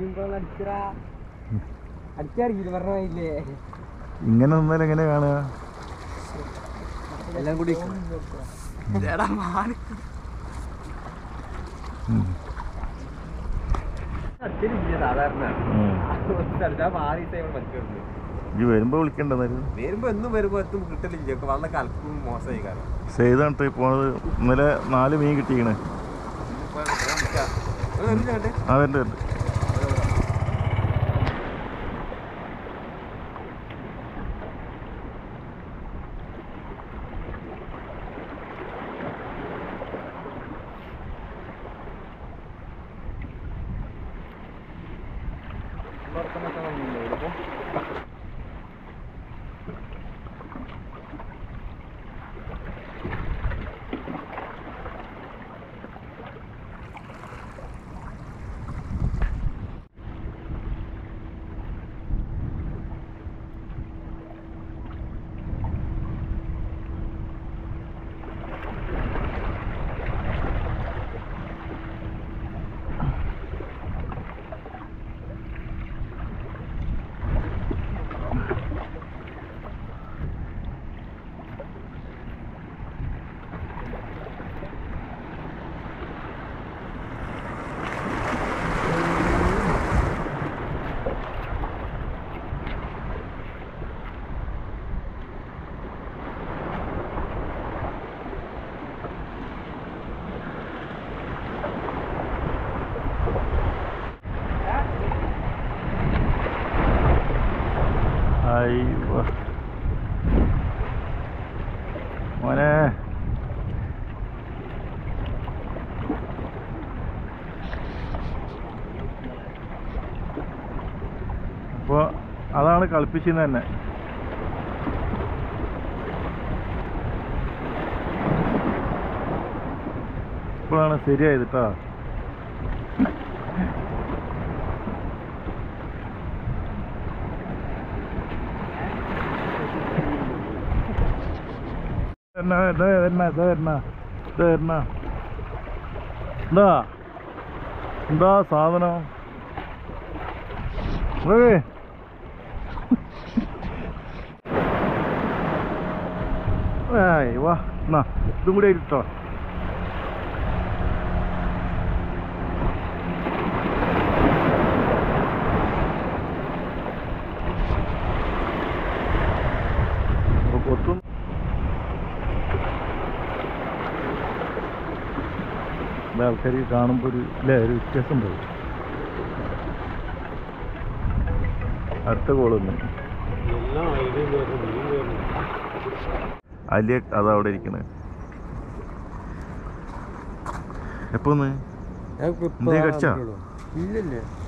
വരുമ്പോ അടിച്ചറാ അടിച്ചറിയില്ല പറഞ്ഞില്ലേ ഇങ്ങനെ നിന്നാൽ എങ്ങനെ കാണുക എല്ലാം കൂടി എടാ മാറി ഉം. അടിച്ചില്ല സാധാരണ ഉം. അടിച്ചാൽ മാറി പറ്റുള്ളൂ ഈ വരുമ്പോ വിളിക്കണ്ട എന്നാലും വരുമ്പോ എന്നും വരുമ്പോ എത്തും കിട്ടലില്ല വെള്ളം കലക്കും മോശമായി കാരണം ചെയ്താണ് ട്രിപ്പ് പോണത് ഇന്നലെ നാല് മീൻ കിട്ടിക്കണ് ആ വരണ്ട വരണ്ട അയ്യോ മോനെ അപ്പോൾ അതാണ് കളിപ്പിച്ചിന്ന് തന്നെ ഇപ്പോഴാണ് ശരിയായത് കേട്ടോ എന്നാ ഇത് എന്നാ ഇത് എന്നാ ഇത് എന്നാ എന്താ എന്താ സാധനം ഏയ്. ഏയ് വാ എന്നാ ഇതും കൂടി ഇട്ടോ കൊത്തും ആൾക്കാർ കാണുമ്പോൾ ഒരു അല്ലേ ഒരു വ്യത്യാസം ഉണ്ടാവും അടുത്ത കോളൊന്നും അലിയ അതാ അവിടെ ഇരിക്കണേ എപ്പോ ഒന്ന് എന്തേ കടിച്ചാ? ഇല്ലല്ലേ